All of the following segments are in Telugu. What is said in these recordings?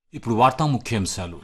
ఇప్పుడు వార్తా ముఖ్యాంశాలు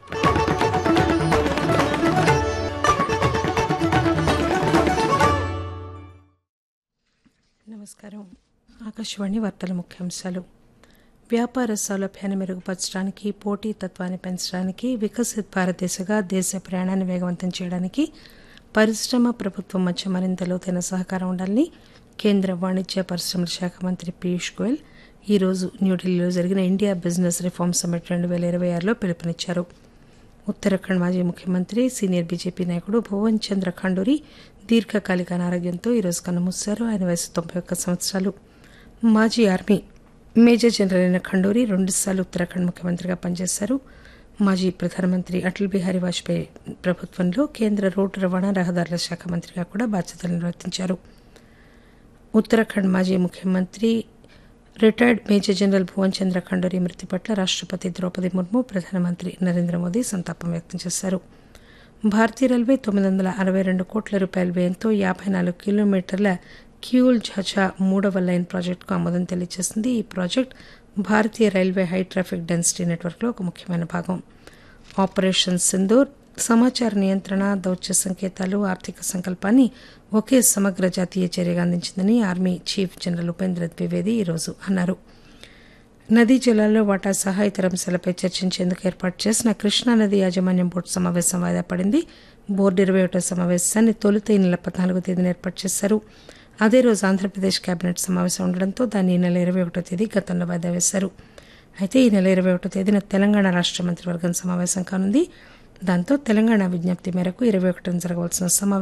నమస్కారం ఆకాశవాణి వార్తల ముఖ్యాంశాలు వ్యాపార సౌలభ్యాన్ని మెరుగుపరచడానికి పోటీతత్వాన్ని పెంచడానికి వికసిత్ భారతదేశగా దేశ ప్రయాణాన్ని వేగవంతం చేయడానికి పరిశ్రమ ప్రభుత్వం మధ్య మరింత లోతైన సహకారం ఉండాలని కేంద్ర వాణిజ్య పరిశ్రమల శాఖ మంత్రి పీయూష్ గోయల్ ఈరోజు న్యూఢిల్లీలో జరిగిన ఇండియా బిజినెస్ రిఫార్మ్ సమ్మిట్ రెండు వేల ఇరవై ఆరులో పిలుపునిచ్చారు ఉత్తరాఖండ్ మాజీ ముఖ్యమంత్రి సీనియర్ బీజేపీ నాయకుడు భువన్ చంద్ర ఖండూరి దీర్ఘకాలిక అనారోగ్యంతో ఈరోజు కన్నుమూశారు ఆయన వయసు తొంభై ఒక్క సంవత్సరాలు మాజీ ఆర్మీ మేజర్ జనరల్ అయిన ఖండూరి రెండుసార్లు ఉత్తరాఖండ్ ముఖ్యమంత్రిగా పనిచేశారు మాజీ ప్రధానమంత్రి అటల్ బిహారీ వాజ్పేయి ప్రభుత్వంలో కేంద్ర రోడ్డు రవాణా రహదారుల శాఖ మంత్రిగా కూడా బాధ్యతలు నిర్వర్తించారు ఉత్తరాఖండ్ మాజీ ముఖ్యమంత్రి retired major general Bhuvan Chandra Khanduri మృతి పట్ల రాష్టపతి ద్రౌపది ముర్ము ప్రధానమంత్రి నరేంద్ర మోదీ సంతాపం వ్యక్తం చేశారు భారతీయ రైల్వే తొమ్మిది వందల అరవై రెండు కోట్ల రూపాయల వ్యయంతో యాభై నాలుగు కిలోమీటర్ల క్యూల్ ఝాఝా మూడవ లైన్ ప్రాజెక్టుకు ఆమోదం తెలియజేసింది ఈ ప్రాజెక్ట్ భారతీయ రైల్వే హై ట్రాఫిక్ డెన్సిటీ నెట్వర్క్లో ఒక ముఖ్యమైన భాగం ఆపరేషన్ సింధూర్ సమాచార నియంత్రణ దౌత్య సంకేతాలు ఆర్థిక సంకల్పాన్ని ఒకే సమగ్ర జాతీయ చర్యగా అందించిందని army chief general Upendra Dwivedi ఈరోజు అన్నారు నదీ జలాల్లో వాటా సహా ఇతర అంశాలపై చర్చించేందుకు ఏర్పాటు చేసిన కృష్ణా నది యాజమాన్యం బోర్డు సమావేశం వాయిదా పడింది బోర్డు ఇరవై ఒకటో సమావేశాన్ని తొలుత ఈ నెల పద్నాలుగో తేదీన ఏర్పాటు చేశారు అదే రోజు ఆంధ్రప్రదేశ్ కేబినెట్ సమావేశం ఉండడంతో దాన్ని ఈ నెల ఇరవై ఒకటో తేదీ గతంలో వాయిదా వేశారు అయితే ఈ నెల ఇరవై ఒకటో తేదీన తెలంగాణ రాష్ట్ర మంత్రివర్గం సమావేశం కానుంది దాంతో తెలంగాణ విజ్ఞప్తి మేరకు ఇరవై ఒకటిన జరగవలసిన సమావేశం